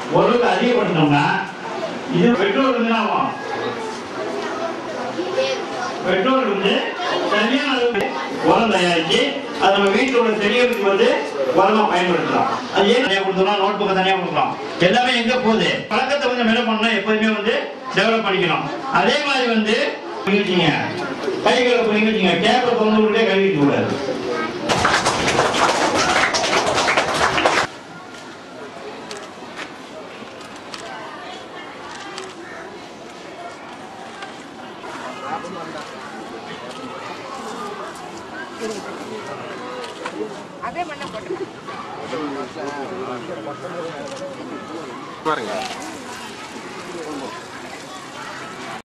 ஓரளவுக்கு அதிகப்படுத்தோம்னா இது பெட்ரோல் வந்து என்ன ஆகும் பெட்ரோல் வந்து சரியான அளவுக்கு உரம் தயாரிச்சு அது நம்ம வீட்டில் உள்ள செடிகளுக்கு வந்து உரமா பயன்படுத்தலாம் அது ஏன் தனியாக கொடுத்துக்கலாம் நோட் புக்கை தனியாக கொடுக்கலாம் எல்லாமே எங்க போகுது பழக்கத்தை கொஞ்சம் என்ன பண்ணணும் எப்போதுமே வந்து டெவலப் பண்ணிக்கணும் அதே மாதிரி வந்து பண்ணிக்கிட்டீங்க கைகளை பண்ணிக்கிட்டீங்க கேப்பை திறந்து விட்டே கழுவிட்டு கூடாது அதே மண்ணை போட்டு பாருங்க